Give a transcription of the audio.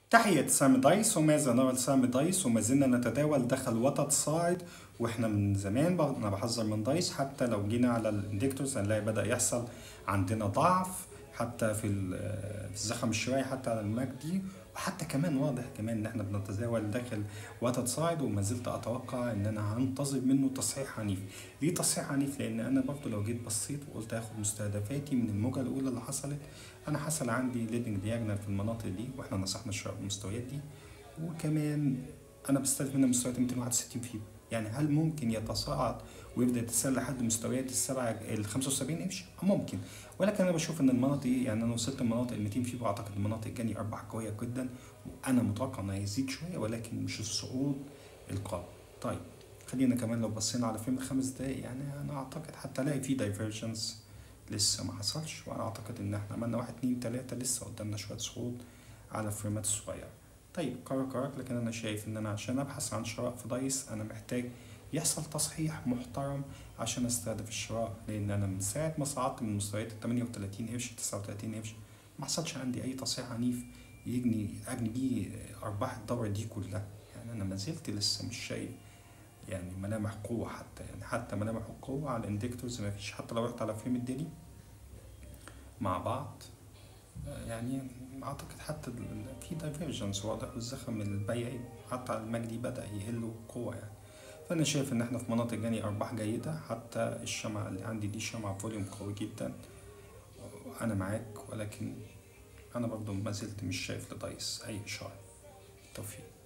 تحية سامي دايس وماذا نرى لسامي دايس وما زلنا نتداول دخل وتد سايد واحنا من زمان بق- انا بحذر من دايس حتى لو جينا على الانديكتورز هنلاقي بدأ يحصل عندنا ضعف حتى في ال- في الزخم الشوائي حتى على المجدي وحتى كمان واضح كمان ان احنا بنتداول داخل وتد سايد وما زلت اتوقع ان انا هنتظر منه تصحيح عنيف ليه تصحيح عنيف لان انا برضو لو جيت بصيت وقلت اخد مستهدفاتي من الموجه الاولى اللي حصلت انا حصل عندي ليدنج دياجنال في المناطق دي واحنا نصحنا الشباب بالمستويات دي وكمان انا بستهدف منها مستويات 261 فيبو يعني هل ممكن يتصاعد ويبدا يتسلل لحد مستويات السبعه ال 75 قرش؟ ممكن ولكن انا بشوف ان المناطق دي يعني انا وصلت لمناطق ال 200 فيبو اعتقد المناطق الجاني ارباح قويه جدا وانا متوقع انه هيزيد شويه ولكن مش الصعود القوي. طيب خلينا كمان لو بصينا على فيلم الخمس دقايق يعني انا اعتقد حتى الاقي في دايفرجنس لسه ما حصلش وانا اعتقد ان احنا عملنا واحد اتنين تلاته لسه قدامنا شويه صعود على الفريمات الصغيره. طيب قرار قرارك لكن انا شايف ان انا عشان ابحث عن شراء في دايس انا محتاج يحصل تصحيح محترم عشان استهدف الشراء لان انا من ساعه ما صعدت من مستويات ال 38 قرش 39 قرش ما حصلش عندي اي تصحيح عنيف يجني اجني بيه ارباح الدوره دي كلها يعني انا ما زلت لسه مش شايف يعني ملامح قوه حتى يعني حتى ملامح القوه على الانديكتورز ما فيش حتى لو رحت على فريم الديلي مع بعض يعني اعتقد حتى ال- في دايفرجنس واضح والزخم البيعي حتى على المجدي بدا يقل بقوه يعني فانا شايف ان احنا في مناطق جاني ارباح جيده حتى الشمعه اللي عندي دي شمعه فوليوم قوي جدا انا معاك ولكن انا برضو ما زلت مش شايف لدايس اي اشاره توفيق